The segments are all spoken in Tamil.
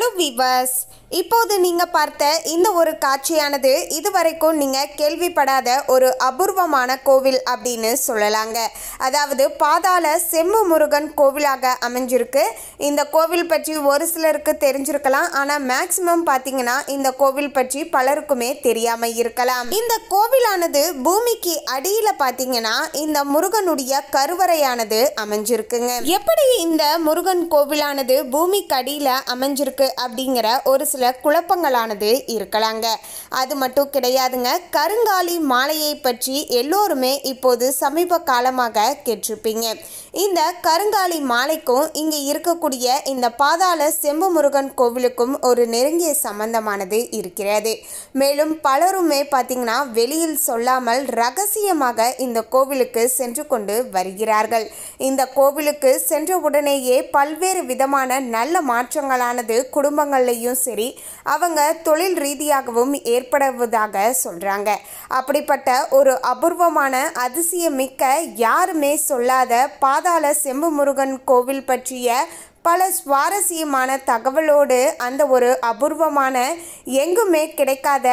ஹலோ விவர்ஸ் இப்போது நீங்கள் பார்த்த இந்த ஒரு காட்சியானது இதுவரைக்கும் நீங்கள் கேள்விப்படாத ஒரு அபூர்வமான கோவில் அப்படின்னு சொல்லலாங்க அதாவது பாதாள செம்மு முருகன் கோவிலாக அமைஞ்சிருக்கு இந்த கோவில் பற்றி ஒரு சிலருக்கு தெரிஞ்சிருக்கலாம் ஆனால் மேக்சிமம் பார்த்தீங்கன்னா இந்த கோவில் பற்றி பலருக்குமே தெரியாமல் இருக்கலாம் இந்த கோவிலானது பூமிக்கு அடியில் பார்த்தீங்கன்னா இந்த முருகனுடைய கருவறையானது அமைஞ்சிருக்குங்க எப்படி இந்த முருகன் கோவிலானது பூமிக்கு அடியில் அமைஞ்சிருக்கு அப்படிங்கிற ஒரு சில குழப்பங்களானது இருக்கலாங்க அது மட்டும் கிடையாதுங்க கருங்காலி மாலையை பற்றி எல்லோருமே இப்போது சமீப காலமாக கேட்டிருப்பீங்க இந்த கருங்காலி மாலைக்கும் இங்கே இருக்கக்கூடிய இந்த பாதாள செம்பு முருகன் கோவிலுக்கும் ஒரு நெருங்கிய சம்பந்தமானது இருக்கிறது மேலும் பலருமே பார்த்தீங்கன்னா வெளியில் சொல்லாமல் ரகசியமாக இந்த கோவிலுக்கு சென்று கொண்டு வருகிறார்கள் இந்த கோவிலுக்கு சென்ற உடனேயே பல்வேறு விதமான நல்ல மாற்றங்களானது குடும்பங்கள்லையும் சரி அவங்க தொழில் ரீதியாகவும் ஏற்படுவதாக சொல்கிறாங்க அப்படிப்பட்ட ஒரு அபூர்வமான அதிசயமிக்க யாருமே சொல்லாத பாதாள செம்பு முருகன் கோவில் பற்றிய பல சுவாரஸ்யமான தகவலோடு அந்த ஒரு அபூர்வமான எங்குமே கிடைக்காத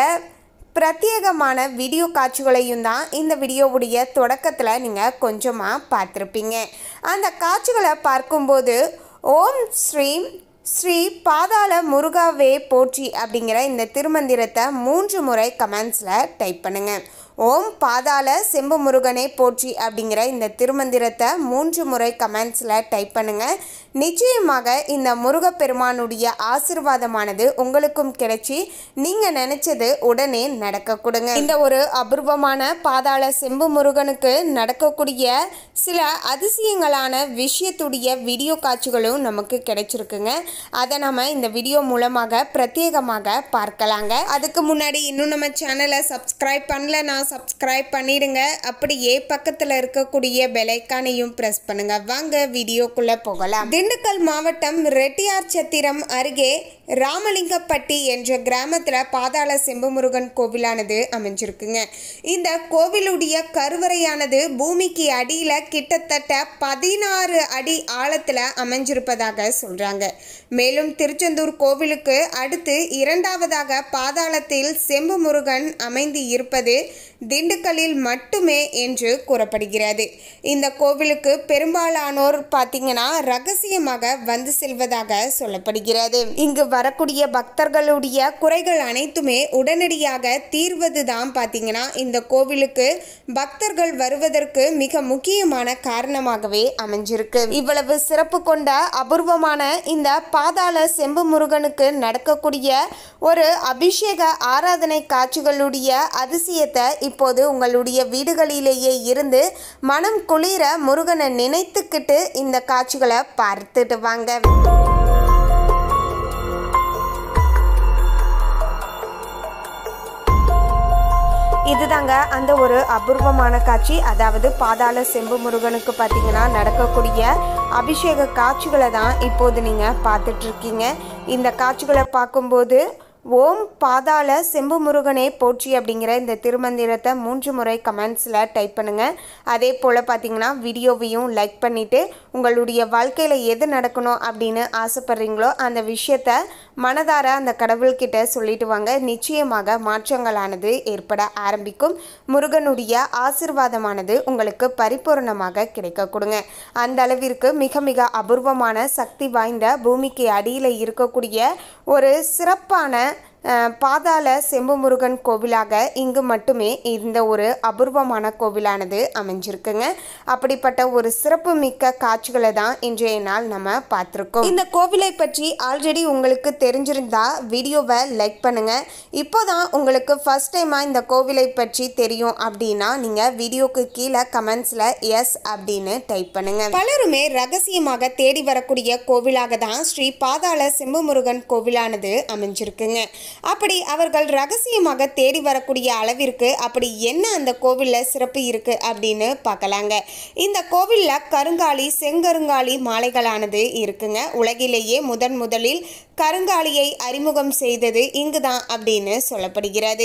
பிரத்யேகமான வீடியோ காட்சிகளையும் தான் இந்த வீடியோவுடைய தொடக்கத்தில் நீங்கள் கொஞ்சமாக பார்த்துருப்பீங்க அந்த காட்சிகளை பார்க்கும்போது ஓம் ஸ்ரீம் ஸ்ரீ பாதாள முருகாவே போற்றி அப்படிங்கிற இந்த திருமந்திரத்தை மூன்று முறை கமெண்ட்ஸில் டைப் பண்ணுங்கள் ஓம் பாதாள செம்பு முருகனே போற்றி அப்படிங்கிற இந்த திருமந்திரத்தை மூன்று முறை கமெண்ட்ஸில் டைப் பண்ணுங்கள் நிச்சயமாக இந்த முருகப்பெருமானுடைய ஆசிர்வாதமானது உங்களுக்கும் கிடைச்சி நீங்கள் நினச்சது உடனே நடக்க கொடுங்க இந்த ஒரு அபூர்வமான பாதாள செம்பு முருகனுக்கு நடக்கக்கூடிய சில அதிசயங்களான விஷயத்துடைய வீடியோ காட்சிகளும் நமக்கு கிடைச்சிருக்குங்க அதை நம்ம இந்த வீடியோ மூலமாக பிரத்யேகமாக பார்க்கலாங்க அதுக்கு முன்னாடி இன்னும் நம்ம சேனலை சப்ஸ்கிரைப் பண்ணலனா சப்ஸ்கிரைப் பண்ணிடுங்க அப்படியே பக்கத்தில் இருக்கக்கூடிய பெலைக்கானையும் ப்ரெஸ் பண்ணுங்க வாங்க வீடியோக்குள்ளே போகலாம் திண்டுக்கல் மாவட்டம் ரெட்டியார் சத்திரம் அருகே ராமலிங்கப்பட்டி என்ற கிராமத்தில் பாதாள செம்புமுருகன் கோவிலானது அமைஞ்சிருக்குங்க இந்த கோவிலுடைய கருவறையானது பூமிக்கு அடியில் கிட்டத்தட்ட பதினாறு அடி ஆழத்தில் அமைஞ்சிருப்பதாக சொல்கிறாங்க மேலும் திருச்செந்தூர் கோவிலுக்கு அடுத்து இரண்டாவதாக பாதாளத்தில் செம்பு முருகன் அமைந்து இருப்பது திண்டுக்கல்லில் மட்டுமே என்று கூறப்படுகிறது இந்த கோவிலுக்கு பெரும்பாலானோர் பார்த்தீங்கன்னா ரகசியமாக வந்து செல்வதாக சொல்லப்படுகிறது இங்கு வரக்கூடிய பக்தர்களுடைய குறைகள் அனைத்துமே உடனடியாக தீர்வது தான் பார்த்தீங்கன்னா இந்த கோவிலுக்கு பக்தர்கள் வருவதற்கு மிக முக்கியமான காரணமாகவே அமைஞ்சிருக்கு இவ்வளவு சிறப்பு கொண்ட அபூர்வமான இந்த பாதாள செம்பு முருகனுக்கு நடக்கக்கூடிய ஒரு அபிஷேக ஆராதனை காட்சிகளுடைய அதிசயத்தை இப்போது உங்களுடைய வீடுகளிலேயே இருந்து மனம் குளிர முருகனை நினைத்துக்கிட்டு இந்த காட்சிகளை பார்த்துட்டு வாங்க இதுதாங்க அந்த ஒரு அபூர்வமான காட்சி அதாவது பாதாள செம்பு முருகனுக்கு பார்த்தீங்கன்னா நடக்கக்கூடிய அபிஷேக காட்சிகளை தான் இப்போது நீங்கள் பார்த்துட்டு இருக்கீங்க இந்த காட்சிகளை பார்க்கும்போது ஓம் பாதாள செம்பு முருகனே போற்றி அப்படிங்கிற இந்த திருமந்திரத்தை மூன்று முறை கமெண்ட்ஸில் டைப் பண்ணுங்கள் அதே போல் பார்த்தீங்கன்னா வீடியோவையும் லைக் பண்ணிவிட்டு உங்களுடைய வாழ்க்கையில் எது நடக்கணும் அப்படின்னு ஆசைப்படுறீங்களோ அந்த விஷயத்த மனதார அந்த கடவுள்கிட்ட சொல்லிட்டு வாங்க நிச்சயமாக மாற்றங்களானது ஏற்பட ஆரம்பிக்கும் முருகனுடைய ஆசிர்வாதமானது உங்களுக்கு பரிபூர்ணமாக கிடைக்க கொடுங்க அந்த அளவிற்கு மிக மிக அபூர்வமான சக்தி வாய்ந்த பூமிக்கு அடியில் இருக்கக்கூடிய ஒரு சிறப்பான அஹ், பாதாள செம்பு முருகன் கோவிலாக இங்கு மட்டுமே இந்த ஒரு அபூர்வமான கோவிலானது அமைஞ்சிருக்குங்க அப்படிப்பட்ட ஒரு சிறப்பு மிக்க காட்சிகளை தான் இன்றைய நாள் நம்ம பார்த்துருக்கோம் இந்த கோவிலை பற்றி ஆல்ரெடி உங்களுக்கு தெரிஞ்சிருந்தா வீடியோவை லைக் பண்ணுங்க இப்போதான் உங்களுக்கு ஃபர்ஸ்ட் டைமாக இந்த கோவிலை பற்றி தெரியும் அப்படின்னா நீங்கள் வீடியோக்கு கீழே கமெண்ட்ஸில் எஸ் அப்படின்னு டைப் பண்ணுங்க பலருமே ரகசியமாக தேடி வரக்கூடிய கோவிலாக தான் ஸ்ரீ பாதாள செம்பு முருகன் கோவிலானது அமைஞ்சிருக்குங்க அப்படி அவர்கள் ரகசியமாக தேடி வரக்கூடிய அளவிற்கு அப்படி என்ன அந்த கோவிலில் சிறப்பு இருக்கு அப்படின்னு பார்க்கலாங்க இந்த கோவிலில் கருங்காலி செங்கருங்காலி மாலைகளானது இருக்குங்க உலகிலேயே முதன் முதலில் கருங்காலியை அறிமுகம் செய்தது இங்குதான் அப்படின்னு சொல்லப்படுகிறது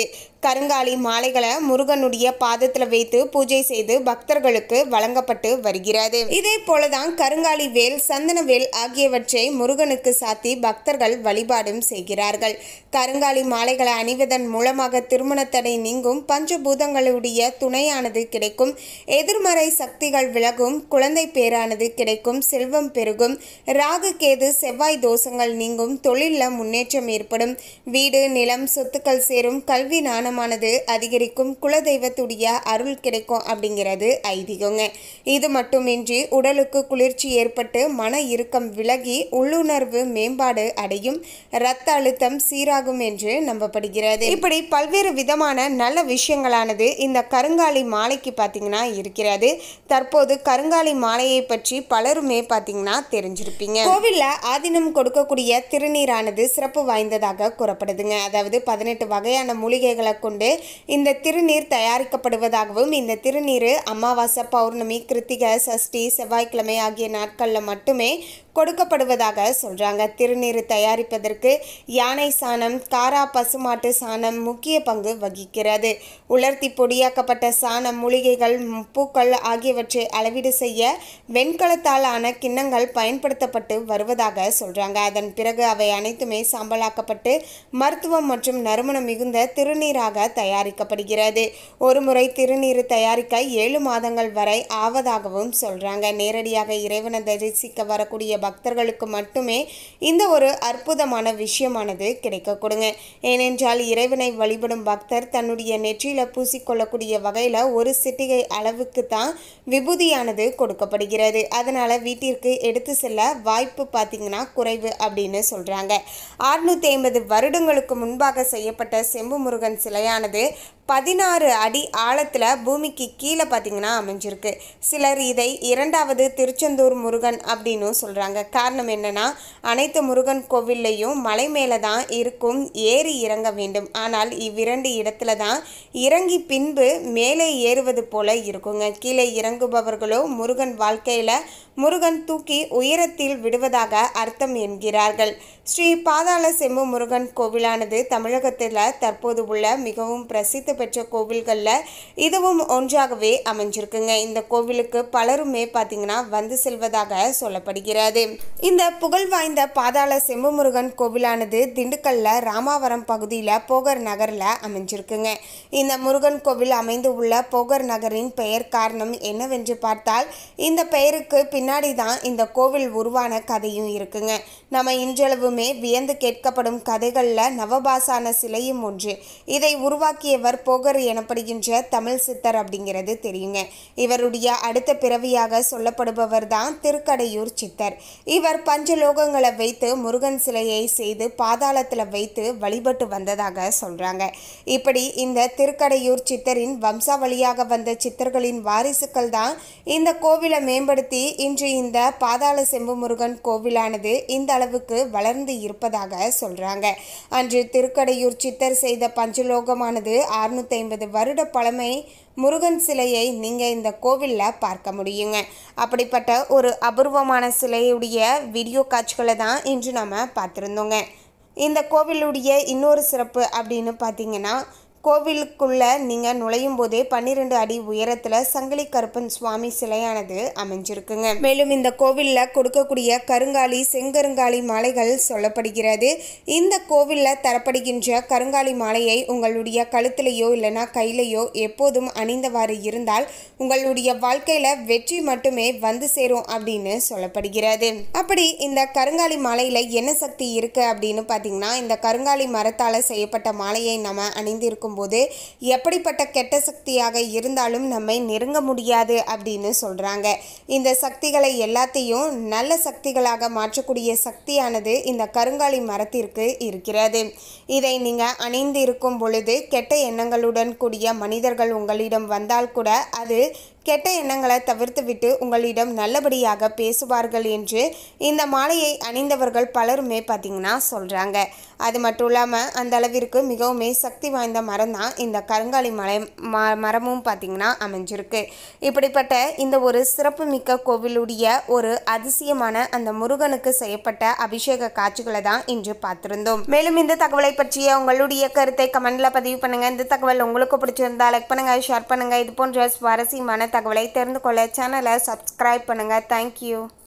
கருங்காலி மாலைகளை முருகனுடைய பாதத்தில் வைத்து பூஜை செய்து பக்தர்களுக்கு வழங்கப்பட்டு வருகிறது இதே போலதான் கருங்காலி வேல் சந்தன வேல் ஆகியவற்றை முருகனுக்கு சாத்தி பக்தர்கள் வழிபாடும் செய்கிறார்கள் கருங்காலி மாலைகளை அணிவதன் மூலமாக திருமண தடை நீங்கும் பஞ்சபூதங்களுடைய துணையானது கிடைக்கும் எதிர்மறை சக்திகள் விலகும் குழந்தை பேரானது கிடைக்கும் செல்வம் பெருகும் ராகு கேது செவ்வாய் தோஷங்கள் நீங்கும் தொழிலில் முன்னேற்றம் ஏற்படும் வீடு நிலம் சொத்துக்கள் சேரும் கல்வி ஞானமானது அதிகரிக்கும் குலதெய்வத்துடைய அருள் கிடைக்கும் அப்படிங்கிறது ஐதீகங்க இது மட்டுமின்றி உடலுக்கு குளிர்ச்சி ஏற்பட்டு மன இறுக்கம் விலகி உள்ளுணர்வு மேம்பாடு அடையும் இரத்த அழுத்தம் சீராகும் என்று நம்பப்படுகிறது இப்படி பல்வேறு விதமான நல்ல விஷயங்களானது இந்த கருங்காலி மாலைக்கு பார்த்தீங்கன்னா இருக்கிறது தற்போது கருங்காலி மாலையை பற்றி பலருமே பார்த்தீங்கன்னா தெரிஞ்சிருப்பீங்க கோவில்ல ஆதீனம் கொடுக்கக்கூடிய திருநீரானது சிறப்பு வாய்ந்ததாக கூறப்படுதுங்க அதாவது பதினெட்டு வகையான மூலிகைகளை கொண்டு இந்த திருநீர் தயாரிக்கப்படுவதாகவும் இந்த திருநீர் அமாவாசை பௌர்ணமி கிருத்திகை சஷ்டி செவ்வாய்க்கிழமை ஆகிய நாட்களில் மட்டுமே கொடுக்கப்படுவதாக சொல்றாங்க திருநீர் தயாரிப்பதற்கு யானை சாணம் காரா பசுமாட்டு சாணம் முக்கிய பங்கு வகிக்கிறது உலர்த்தி பொடியாக்கப்பட்ட சாணம் மூலிகைகள் ம், பூக்கள் ஆகியவற்றை அளவீடு செய்ய வெண்கலத்தால் ஆன கிண்ணங்கள் பயன்படுத்தப்பட்டு வருவதாக சொல்றாங்க அதன் பிறகு அவை அனைத்துமே சாம்பலாக்கப்பட்டு மருத்துவம் மற்றும் நறுமணம் மிகுந்த திருநீராக தயாரிக்கப்படுகிறது ஒரு முறை திருநீர் தயாரிக்க ஏழு மாதங்கள் வரை ஆவதாகவும் சொல்றாங்க நேரடியாக இறைவனை தரிசிக்க வரக்கூடிய பக்தர்களுக்கு மட்டுமே இந்த ஒரு அற்புதமான விஷயமானது கிடைக்க கொடுங்க ஏனென்றால் இறைவனை வழிபடும் பக்தர் தன்னுடைய நெற்றியில பூசிக்கொள்ளக்கூடிய வகையில ஒரு சிட்டிகை அளவுக்கு தான் விபூதியானது கொடுக்கப்படுகிறது அதனால வீட்டிற்கு எடுத்து செல்ல வாய்ப்பு பார்த்தீங்கன்னா குறைவு அப்படின்னு சொல்றாங்க அறுநூத்தி ஐம்பது வருடங்களுக்கு முன்பாக செய்யப்பட்ட செம்பு முருகன் சிலையானது பதினாறு அடி ஆழத்தில் பூமிக்கு கீழே பார்த்தீங்கன்னா அமைஞ்சிருக்கு சிலர் இதை இரண்டாவது திருச்செந்தூர் முருகன் அப்படின்னு சொல்கிறாங்க காரணம் என்னன்னா அனைத்து முருகன் கோவில்லையும் மலை மேலே தான் இருக்கும் ஏறி இறங்க வேண்டும் ஆனால் இவ்விரண்டு இடத்துல தான் இறங்கி பின்பு மேலே ஏறுவது போல இருக்குங்க கீழே இறங்குபவர்களோ முருகன் வாழ்க்கையில் முருகன் தூக்கி உயரத்தில் விடுவதாக அர்த்தம் என்கிறார்கள் ஸ்ரீ பாதாள செம்பு முருகன் கோவிலானது தமிழகத்தில் தற்போது உள்ள மிகவும் பிரசித்தி பெற்ற கோவில்களில் இதுவும் ஒன்றாகவே அமைஞ்சிருக்குங்க இந்த கோவிலுக்கு பலருமே பார்த்தீங்கன்னா வந்து செல்வதாக சொல்லப்படுகிறது இந்த புகழ் வாய்ந்த பாதாள செம்பு முருகன் கோவிலானது திண்டுக்கல்ல ராமாவரம் பகுதியில் போகர் நகரில் அமைஞ்சிருக்குங்க இந்த முருகன் கோவில் அமைந்து உள்ள போகர் நகரின் பெயர் காரணம் என்னவென்று பார்த்தால் இந்த பெயருக்கு பின்னாடி தான் இந்த கோவில் உருவான கதையும் இருக்குங்க நம்ம இன்றளவுமே வியந்து கேட்கப்படும் கதைகளில் நவபாசான சிலையும் ஒன்று இதை உருவாக்கியவர் போகர் எனப்படுகின்ற தமிழ் சித்தர் அப்படிங்கிறது தெரியுங்க இவருடைய அடுத்த பிறவியாக சொல்லப்படுபவர் தான் திருக்கடையூர் சித்தர் இவர் பஞ்சலோகங்களை வைத்து முருகன் சிலையை செய்து பாதாளத்தில் வைத்து வழிபட்டு வந்ததாக சொல்றாங்க இப்படி இந்த திருக்கடையூர் சித்தரின் வம்சாவளியாக வந்த சித்தர்களின் வாரிசுக்கள் தான் இந்த கோவிலை மேம்படுத்தி இன்று இந்த பாதாள செம்பு முருகன் கோவிலானது இந்த அளவுக்கு வளர்ந்து இருப்பதாக சொல்றாங்க அன்று திருக்கடையூர் சித்தர் செய்த பஞ்சலோகமானது அறுநூத்தி ஐம்பது வருட பழமை முருகன் சிலையை நீங்கள் இந்த கோவிலில் பார்க்க முடியுங்க அப்படிப்பட்ட ஒரு அபூர்வமான சிலையுடைய வீடியோ காட்சிகளை தான் இன்று நம்ம பார்த்துருந்தோங்க இந்த கோவிலுடைய இன்னொரு சிறப்பு அப்படின்னு பார்த்தீங்கன்னா கோவிலுக்குள்ள நீங்கள் நுழையும் போதே பன்னிரெண்டு அடி உயரத்தில் சங்கிலி கருப்பன் சுவாமி சிலையானது அமைஞ்சிருக்குங்க மேலும் இந்த கோவிலில் கொடுக்கக்கூடிய கருங்காலி செங்கருங்காலி மாலைகள் சொல்லப்படுகிறது இந்த கோவிலில் தரப்படுகின்ற கருங்காலி மாலையை உங்களுடைய கழுத்திலேயோ இல்லைனா கையிலையோ எப்போதும் அணிந்தவாறு இருந்தால் உங்களுடைய வாழ்க்கையில் வெற்றி மட்டுமே வந்து சேரும் அப்படின்னு சொல்லப்படுகிறது அப்படி இந்த கருங்காலி மாலையில் என்ன சக்தி இருக்கு அப்படின்னு பார்த்தீங்கன்னா இந்த கருங்காலி மரத்தால் செய்யப்பட்ட மாலையை நம்ம அணிந்திருக்கும் போது எப்படிப்பட்ட கெட்ட சக்தியாக இருந்தாலும் நம்மை நெருங்க முடியாது அப்படின்னு சொல்றாங்க இந்த சக்திகளை எல்லாத்தையும் நல்ல சக்திகளாக மாற்றக்கூடிய சக்தியானது இந்த கருங்காலி மரத்திற்கு இருக்கிறது இதை நீங்க அணிந்து இருக்கும் பொழுது கெட்ட எண்ணங்களுடன் கூடிய மனிதர்கள் உங்களிடம் வந்தால் கூட அது கெட்ட எண்ணங்களை தவிர்த்துவிட்டு உங்களிடம் நல்லபடியாக பேசுவார்கள் என்று இந்த மாலையை அணிந்தவர்கள் பலருமே பார்த்தீங்கன்னா சொல்கிறாங்க அது மட்டும் இல்லாமல் அந்த அளவிற்கு மிகவுமே சக்தி வாய்ந்த மர மரம் தான் இந்த கருங்காலி மலை ம மரமும் பார்த்திங்கன்னா அமைஞ்சிருக்கு இப்படிப்பட்ட இந்த ஒரு சிறப்புமிக்க கோவிலுடைய ஒரு அதிசயமான அந்த முருகனுக்கு செய்யப்பட்ட அபிஷேக காட்சிகளை தான் இன்று பார்த்திருந்தோம் மேலும் இந்த தகவலை பற்றிய உங்களுடைய கருத்தை கமெண்ட்ல பதிவு பண்ணுங்க இந்த தகவல் உங்களுக்கு பிடிச்சிருந்தா லைக் பண்ணுங்க ஷேர் பண்ணுங்க இது போன்ற சுவாரஸ்யமான தகவலை தெரிந்து கொள்ள சேனலை சப்ஸ்கிரைப் பண்ணுங்க தேங்க்யூ